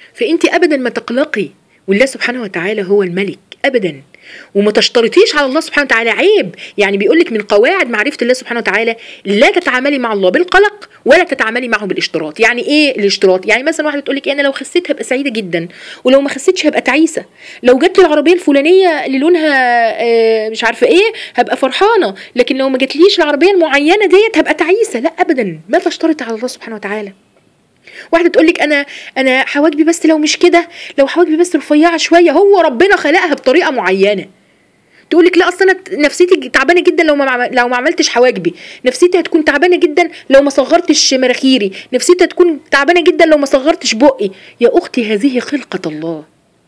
فانت ابدا ما تقلقي والله سبحانه وتعالى هو الملك ابدا وما تشترطيش على الله سبحانه وتعالى عيب يعني بيقول لك من قواعد معرفه الله سبحانه وتعالى لا تتعاملي مع الله بالقلق ولا تتعاملي معه بالاشتراط يعني ايه الاشتراط يعني مثلا واحده تقول لك انا لو خسيت هبقى سعيده جدا ولو ما خسيتش هبقى تعيسه لو جت لي العربيه الفلانيه اللي لونها آه، مش عارفه ايه هبقى فرحانه لكن لو ما جاتليش العربيه المعينه ديت هبقى تعيسه لا ابدا ما تشترط على الله سبحانه وتعالى واحده تقول لك انا انا حواجبي بس لو مش كده لو حواجبي بس رفيعه شويه هو ربنا خلقها بطريقه معينه تقول لك لا اصل انا نفسيتي تعبانه جدا لو ما مع- لو ما عملتش حواجبي نفسيتي هتكون تعبانه جدا لو ما صغرتش مناخيري نفسيتي هتكون تعبانه جدا لو ما صغرتش بقي يا اختي هذه خلقه الله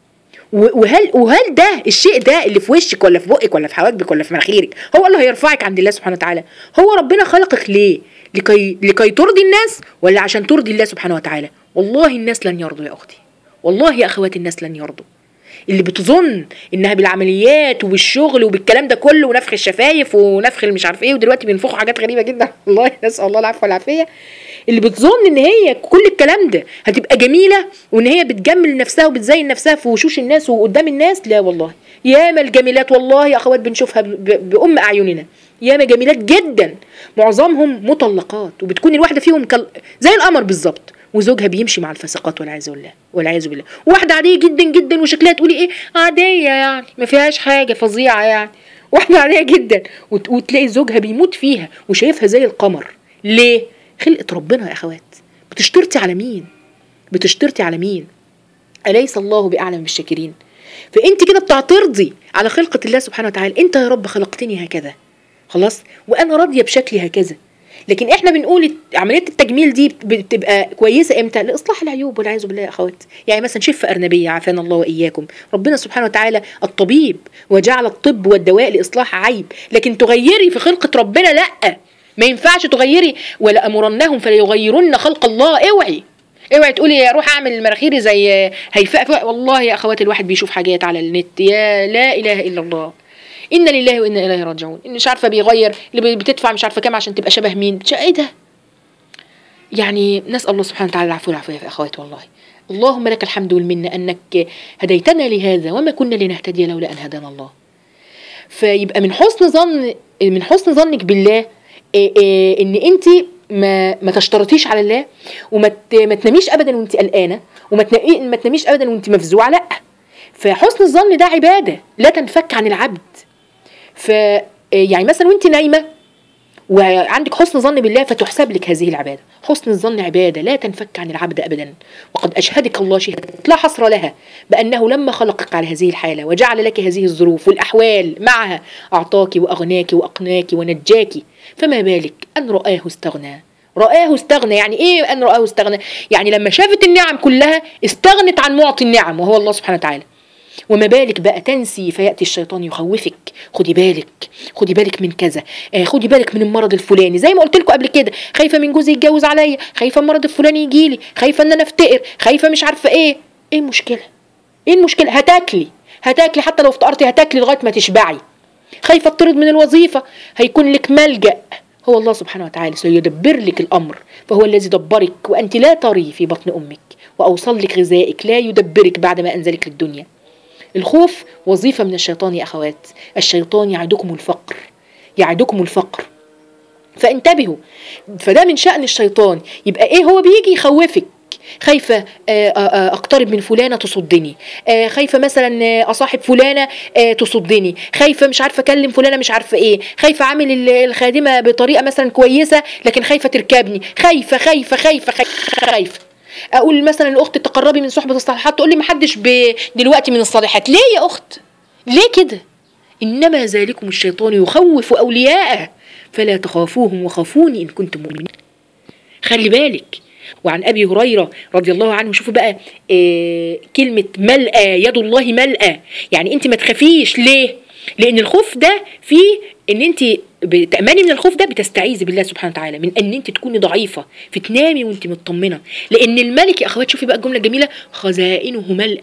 و- وهل وهل ده الشيء ده اللي في وشك ولا في بقك ولا في حواجبك ولا في مناخيرك هو اللي هيرفعك عند الله سبحانه وتعالى هو ربنا خلقك ليه لكي لكي ترضي الناس ولا عشان ترضي الله سبحانه وتعالى والله الناس لن يرضوا يا اختي والله يا اخواتي الناس لن يرضوا اللي بتظن انها بالعمليات وبالشغل وبالكلام ده كله ونفخ الشفايف ونفخ المش عارف ايه ودلوقتي بينفخوا حاجات غريبه جدا والله نسال الله العفو والعافيه اللي بتظن ان هي كل الكلام ده هتبقى جميله وان هي بتجمل نفسها وبتزين نفسها في وشوش الناس وقدام الناس لا والله ياما الجميلات والله يا اخوات بنشوفها ب- ب- بام اعيننا ياما جميلات جدا معظمهم مطلقات وبتكون الواحده فيهم كال... زي القمر بالظبط وزوجها بيمشي مع الفسقات والعياذ بالله والعياذ بالله واحده عاديه جدا جدا وشكلها تقولي ايه عاديه يعني ما فيهاش حاجه فظيعه يعني واحده عاديه جدا وت... وتلاقي زوجها بيموت فيها وشايفها زي القمر ليه خلقه ربنا يا اخوات بتشترطي على مين بتشترطي على مين أليس الله بأعلم بالشاكرين فأنت كده بتعترضي على خلقة الله سبحانه وتعالى أنت يا رب خلقتني هكذا خلاص وأنا راضية بشكلي هكذا لكن احنا بنقول عمليه التجميل دي بتبقى كويسه امتى؟ لاصلاح العيوب والعياذ بالله يا اخوات، يعني مثلا شفه ارنبيه عافانا الله واياكم، ربنا سبحانه وتعالى الطبيب وجعل الطب والدواء لاصلاح عيب، لكن تغيري في خلقه ربنا لا ما ينفعش تغيري ولا امرنهم فليغيرن خلق الله اوعي اوعي تقولي اروح اعمل مناخيري زي هيفاء والله يا اخواتي الواحد بيشوف حاجات على النت يا لا اله الا الله انا لله وانا اليه راجعون مش عارفه بيغير اللي بتدفع مش عارفه كام عشان تبقى شبه مين ايه ده يعني نسال الله سبحانه وتعالى العفو والعافيه يا اخواتي والله اللهم لك الحمد والمنه انك هديتنا لهذا وما كنا لنهتدي لولا ان هدانا الله فيبقى من حسن ظن من حسن ظنك بالله إيه إيه ان انت ما ما تشترطيش على الله وما ما تناميش ابدا وانت قلقانه وما ما تناميش ابدا وانت مفزوعه لا فحسن الظن ده عباده لا تنفك عن العبد ف يعني مثلا وانت نايمه وعندك حسن ظن بالله فتحسب لك هذه العباده حسن الظن عباده لا تنفك عن العبد ابدا وقد اشهدك الله شهاده لا حصر لها بانه لما خلقك على هذه الحاله وجعل لك هذه الظروف والاحوال معها اعطاك واغناك واقناك ونجاك فما بالك ان رآه استغنى رآه استغنى يعني ايه ان رآه استغنى يعني لما شافت النعم كلها استغنت عن معطي النعم وهو الله سبحانه وتعالى وما بالك بقى تنسي فياتي الشيطان يخوفك خدي بالك خدي بالك من كذا آه خدي بالك من المرض الفلاني زي ما قلت لكم قبل كده خايفه من جوزي يتجوز عليا خايفه المرض الفلاني يجي لي خايفه ان انا افتقر خايفه مش عارفه ايه ايه المشكله ايه المشكله هتاكلي هتاكلي حتى لو افطرتي هتاكلي لغايه ما تشبعي خايفه تطرد من الوظيفه هيكون لك ملجأ هو الله سبحانه وتعالى سيدبر لك الامر فهو الذي دبرك وانت لا تري في بطن امك واوصل لك غذائك لا يدبرك بعد ما انزلك للدنيا الخوف وظيفة من الشيطان يا أخوات الشيطان يعدكم الفقر يعدكم الفقر فانتبهوا فده من شأن الشيطان يبقى ايه هو بيجي يخوفك خايفة اقترب من فلانة تصدني خايفة مثلا اصاحب فلانة تصدني خايفة مش عارفة اكلم فلانة مش عارفة ايه خايفة اعمل الخادمة بطريقة مثلا كويسة لكن خايفة تركبني خايفة خايفة خايفة خايفة, خايفة. اقول مثلا الاخت تقربي من صحبه الصالحات تقول لي ما حدش دلوقتي من الصالحات ليه يا اخت ليه كده انما ذلكم الشيطان يخوف اولياءه فلا تخافوهم وخافوني ان كنتم مؤمنين خلي بالك وعن ابي هريره رضي الله عنه شوفوا بقى آه كلمه ملأى يد الله ملأى يعني انت ما تخافيش ليه لان الخوف ده فيه ان انت بتأمني من الخوف ده بتستعيذي بالله سبحانه وتعالى من ان انت تكوني ضعيفه فتنامي وانت مطمنه لان الملك يا اخوات شوفي بقى الجمله الجميله خزائنه ملأى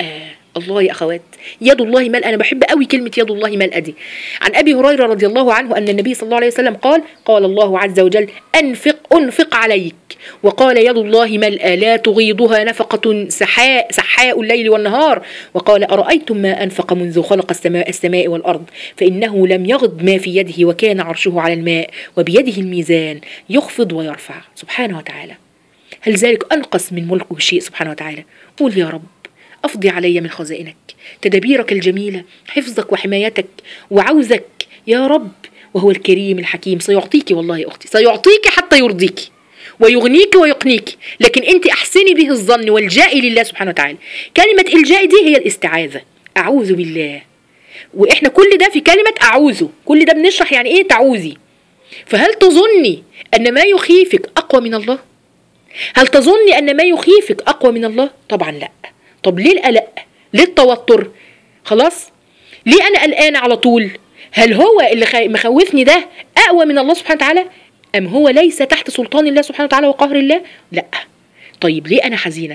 الله يا اخوات يد الله ملأ انا بحب قوي كلمه يد الله ملأ دي عن ابي هريره رضي الله عنه ان النبي صلى الله عليه وسلم قال قال الله عز وجل انفق انفق عليك وقال يد الله ملأ لا تغيضها نفقه سحاء سحاء الليل والنهار وقال ارايتم ما انفق منذ خلق السماء السماء والارض فانه لم يغض ما في يده وكان عرشه على الماء وبيده الميزان يخفض ويرفع سبحانه وتعالى هل ذلك انقص من ملكه شيء سبحانه وتعالى قول يا رب افضي علي من خزائنك تدابيرك الجميله حفظك وحمايتك وعوزك يا رب وهو الكريم الحكيم سيعطيك والله يا اختي سيعطيك حتى يرضيك ويغنيك ويقنيك لكن انت احسني به الظن والجائي لله سبحانه وتعالى كلمه الجائي دي هي الاستعاذه اعوذ بالله واحنا كل ده في كلمه اعوذ كل ده بنشرح يعني ايه تعوذي فهل تظني ان ما يخيفك اقوى من الله هل تظني ان ما يخيفك اقوى من الله طبعا لا طب ليه القلق ليه التوتر خلاص ليه انا قلقانه على طول هل هو اللي خي- مخوفني ده اقوى من الله سبحانه وتعالى ام هو ليس تحت سلطان الله سبحانه وتعالى وقهر الله لا طيب ليه انا حزينه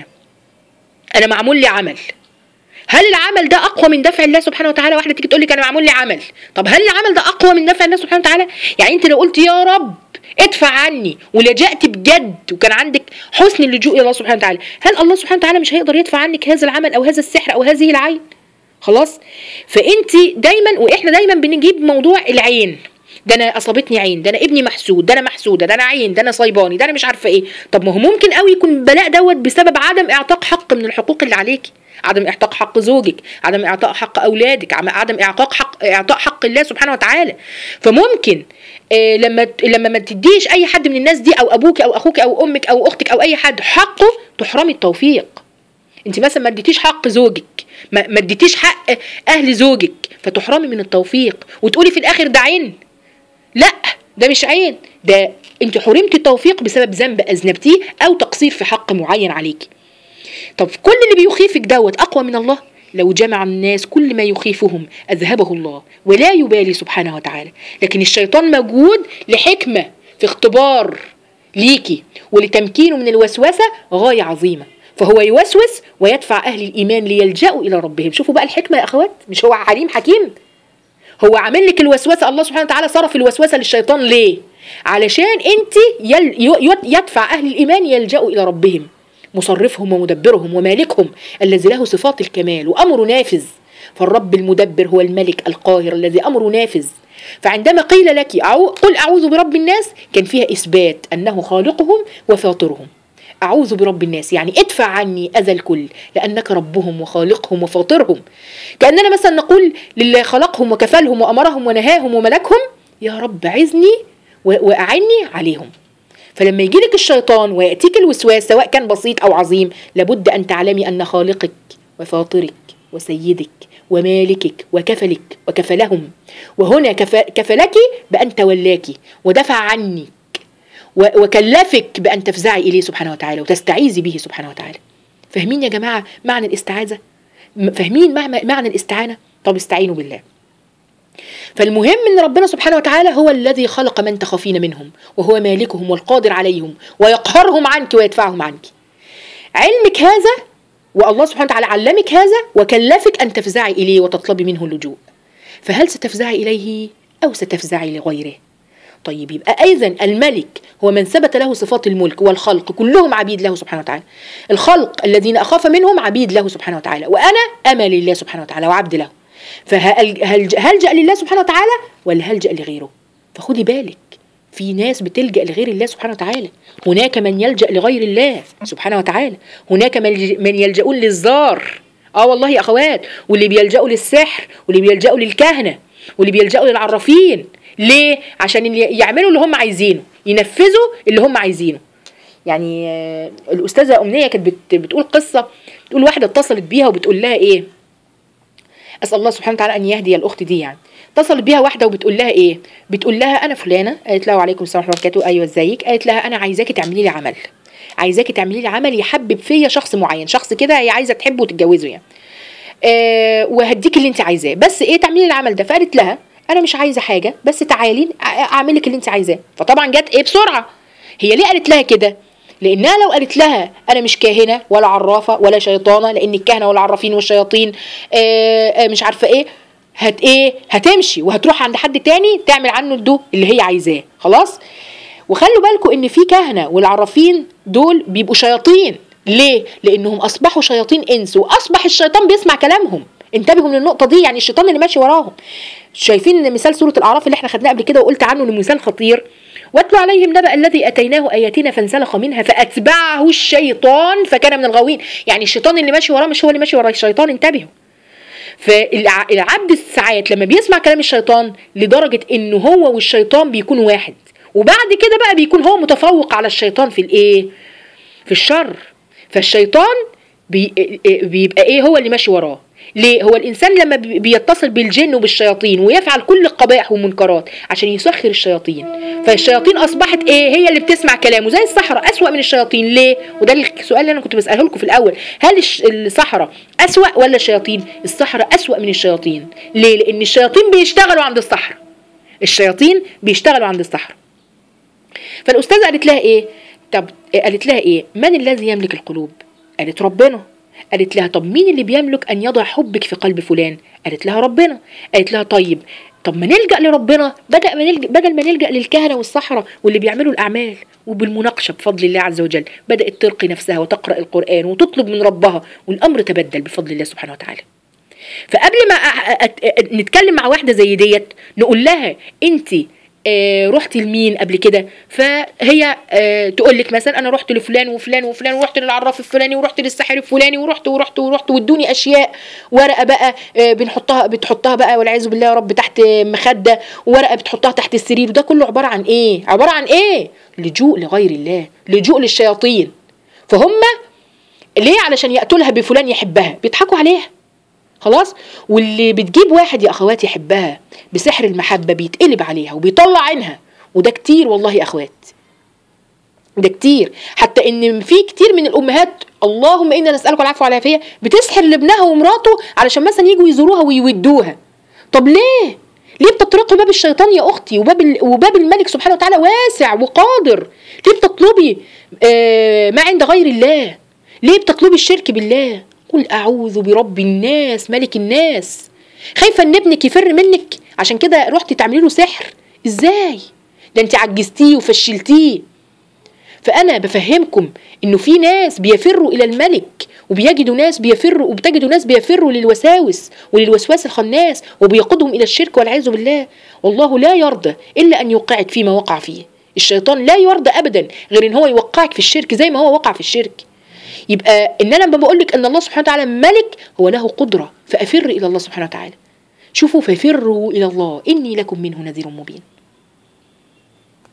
انا معمول لي عمل هل العمل ده اقوى من دفع الله سبحانه وتعالى واحده تيجي تقول لك انا معمول لي عمل طب هل العمل ده اقوى من دفع الله سبحانه وتعالى يعني انت لو قلت يا رب ادفع عني ولجأت بجد وكان عندك حسن اللجوء الى الله سبحانه وتعالى هل الله سبحانه وتعالى مش هيقدر يدفع عنك هذا العمل او هذا السحر او هذه العين خلاص فانت دايما واحنا دايما بنجيب موضوع العين ده انا اصابتني عين ده انا ابني محسود ده انا محسوده ده انا عين ده انا صيباني ده انا مش عارفه ايه طب ما هو ممكن قوي يكون البلاء دوت بسبب عدم اعطاء حق من الحقوق اللي عليكي عدم اعطاء حق زوجك عدم اعطاء حق اولادك عم- عدم اعطاء حق اعطاء حق الله سبحانه وتعالى فممكن آه لما ت- لما ما تديش اي حد من الناس دي او ابوك او اخوك او امك او اختك او اي حد حقه تحرمي التوفيق انت مثلا ما اديتيش حق زوجك ما ما اديتيش حق اهل زوجك فتحرمي من التوفيق وتقولي في الاخر ده عين لا ده مش عين ده انت حرمتي التوفيق بسبب ذنب اذنبتيه او تقصير في حق معين عليكي طب كل اللي بيخيفك دوت اقوى من الله لو جمع الناس كل ما يخيفهم اذهبه الله ولا يبالي سبحانه وتعالى لكن الشيطان موجود لحكمه في اختبار ليكي ولتمكينه من الوسوسه غايه عظيمه فهو يوسوس ويدفع اهل الايمان ليلجأوا الى ربهم شوفوا بقى الحكمه يا اخوات مش هو عليم حكيم هو عامل لك الوسوسه الله سبحانه وتعالى صرف الوسوسه للشيطان ليه علشان انت يل ي- يدفع اهل الايمان يلجأوا الى ربهم مصرفهم ومدبرهم ومالكهم الذي له صفات الكمال وامره نافذ فالرب المدبر هو الملك القاهر الذي امره نافذ فعندما قيل لك أعو... قل اعوذ برب الناس كان فيها اثبات انه خالقهم وفاطرهم أعوذ برب الناس يعني ادفع عني أذى الكل لأنك ربهم وخالقهم وفاطرهم كأننا مثلا نقول للي خلقهم وكفلهم وأمرهم ونهاهم وملكهم يا رب عزني و- وأعني عليهم فلما يجيلك الشيطان ويأتيك الوسواس سواء كان بسيط أو عظيم لابد أن تعلمي أن خالقك وفاطرك وسيدك ومالكك وكفلك وكفلهم وهنا كف- كفلك بأن تولاك ودفع عنك و- وكلفك بأن تفزعي إليه سبحانه وتعالى وتستعيذي به سبحانه وتعالى فاهمين يا جماعة معنى الاستعاذة م- فاهمين مع- معنى الاستعانة طب استعينوا بالله فالمهم ان ربنا سبحانه وتعالى هو الذي خلق من تخافين منهم وهو مالكهم والقادر عليهم ويقهرهم عنك ويدفعهم عنك علمك هذا والله سبحانه وتعالى علمك هذا وكلفك ان تفزعي اليه وتطلبي منه اللجوء فهل ستفزعي اليه او ستفزعي لغيره طيب يبقى اذا الملك هو من ثبت له صفات الملك والخلق كلهم عبيد له سبحانه وتعالى الخلق الذين اخاف منهم عبيد له سبحانه وتعالى وانا امل لله سبحانه وتعالى وعبد له فهل هل هلجأ لله سبحانه وتعالى ولا هلجأ لغيره فخدي بالك في ناس بتلجأ لغير الله سبحانه وتعالى هناك من يلجأ لغير الله سبحانه وتعالى هناك من يلج- من يلجؤون للزار اه والله يا اخوات واللي بيلجأوا للسحر واللي بيلجأوا للكهنة واللي بيلجأوا للعرافين ليه عشان اللي يعملوا اللي هم عايزينه ينفذوا اللي هم عايزينه يعني آه، الاستاذه امنيه كانت بت- بتقول قصه بتقول واحده اتصلت بيها وبتقول لها ايه اسال الله سبحانه وتعالى ان يهدي الاخت دي يعني اتصلت بيها واحده وبتقول لها ايه بتقول لها انا فلانه قالت لها وعليكم السلام ورحمه الله وبركاته ايوه ازيك قالت لها انا عايزاكي تعملي لي عمل عايزاكي تعملي لي عمل يحبب فيا شخص معين شخص كده هي عايزه تحبه وتتجوزه يعني آه وهديك اللي انت عايزاه بس ايه تعملي لي العمل ده فقالت لها انا مش عايزه حاجه بس تعالي أ- اعمل لك اللي انت عايزاه فطبعا جت ايه بسرعه هي ليه قالت لها كده لانها لو قالت لها انا مش كاهنه ولا عرافه ولا شيطانه لان الكهنه والعرافين والشياطين آه، آه، مش عارفه ايه هت ايه هتمشي وهتروح عند حد تاني تعمل عنه الدو اللي هي عايزاه خلاص وخلوا بالكم ان في كهنه والعرافين دول بيبقوا شياطين ليه لانهم اصبحوا شياطين انس واصبح الشيطان بيسمع كلامهم انتبهوا من النقطه دي يعني الشيطان اللي ماشي وراهم شايفين مثال سوره الاعراف اللي احنا خدناه قبل كده وقلت عنه انه مثال خطير واتلو عليهم نبأ الذي اتيناه اياتنا فانسلخ منها فاتبعه الشيطان فكان من الغاوين يعني الشيطان اللي ماشي وراه مش هو اللي ماشي ورا الشيطان انتبهوا فالعبد ساعات لما بيسمع كلام الشيطان لدرجة انه هو والشيطان بيكون واحد وبعد كده بقى بيكون هو متفوق على الشيطان في الايه في الشر فالشيطان بي بيبقى ايه هو اللي ماشي وراه ليه هو الانسان لما بي- بيتصل بالجن وبالشياطين ويفعل كل القبائح والمنكرات عشان يسخر الشياطين فالشياطين اصبحت ايه هي اللي بتسمع كلامه زي السحرة اسوأ من الشياطين ليه وده السؤال اللي انا كنت بساله لكم في الاول هل الش- السحرة اسوأ ولا الشياطين السحرة اسوأ من الشياطين ليه لان الشياطين بيشتغلوا عند السحرة الشياطين بيشتغلوا عند السحرة فالاستاذه قالت لها ايه طب قالت لها ايه من الذي يملك القلوب قالت ربنا قالت لها طب مين اللي بيملك ان يضع حبك في قلب فلان قالت لها ربنا قالت لها طيب طب ما نلجا لربنا بدل ما نلجا بدل ما نلجا للكهنه والسحره واللي بيعملوا الاعمال وبالمناقشه بفضل الله عز وجل بدات ترقي نفسها وتقرا القران وتطلب من ربها والامر تبدل بفضل الله سبحانه وتعالى فقبل ما أ- أ- أ- نتكلم مع واحده زي ديت نقول لها انت آه رحتي لمين قبل كده فهي آه تقول لك مثلا انا رحت لفلان وفلان وفلان ورحت للعراف الفلاني ورحت للساحر الفلاني ورحت ورحت ورحت وادوني اشياء ورقه بقى آه بنحطها بتحطها بقى والعياذ بالله يا رب تحت مخده ورقه بتحطها تحت السرير وده كله عباره عن ايه عباره عن ايه لجوء لغير الله لجوء للشياطين فهم ليه علشان يقتلها بفلان يحبها بيضحكوا عليها خلاص واللي بتجيب واحد يا اخوات يحبها بسحر المحبه بيتقلب عليها وبيطلع عينها وده كتير والله يا اخوات ده كتير حتى ان في كتير من الامهات اللهم انا نسالك العفو والعافيه بتسحر لابنها ومراته علشان مثلا يجوا يزوروها ويودوها طب ليه ليه بتطرقي باب الشيطان يا اختي وباب ال- وباب الملك سبحانه وتعالى واسع وقادر ليه بتطلبي آه ما عند غير الله ليه بتطلبي الشرك بالله قل اعوذ برب الناس ملك الناس خايفه ان ابنك يفر منك عشان كده رحتي تعملي له سحر ازاي ده انت عجزتيه وفشلتيه فانا بفهمكم انه في ناس بيفروا الى الملك وبيجدوا ناس بيفروا وبتجدوا ناس بيفروا للوساوس وللوسواس الخناس وبيقودهم الى الشرك والعياذ بالله والله لا يرضى الا ان يوقعك فيما وقع فيه الشيطان لا يرضى ابدا غير ان هو يوقعك في الشرك زي ما هو وقع في الشرك يبقى ان انا لما بقول لك ان الله سبحانه وتعالى ملك هو له قدره فافر الى الله سبحانه وتعالى شوفوا ففروا الى الله اني لكم منه نذير مبين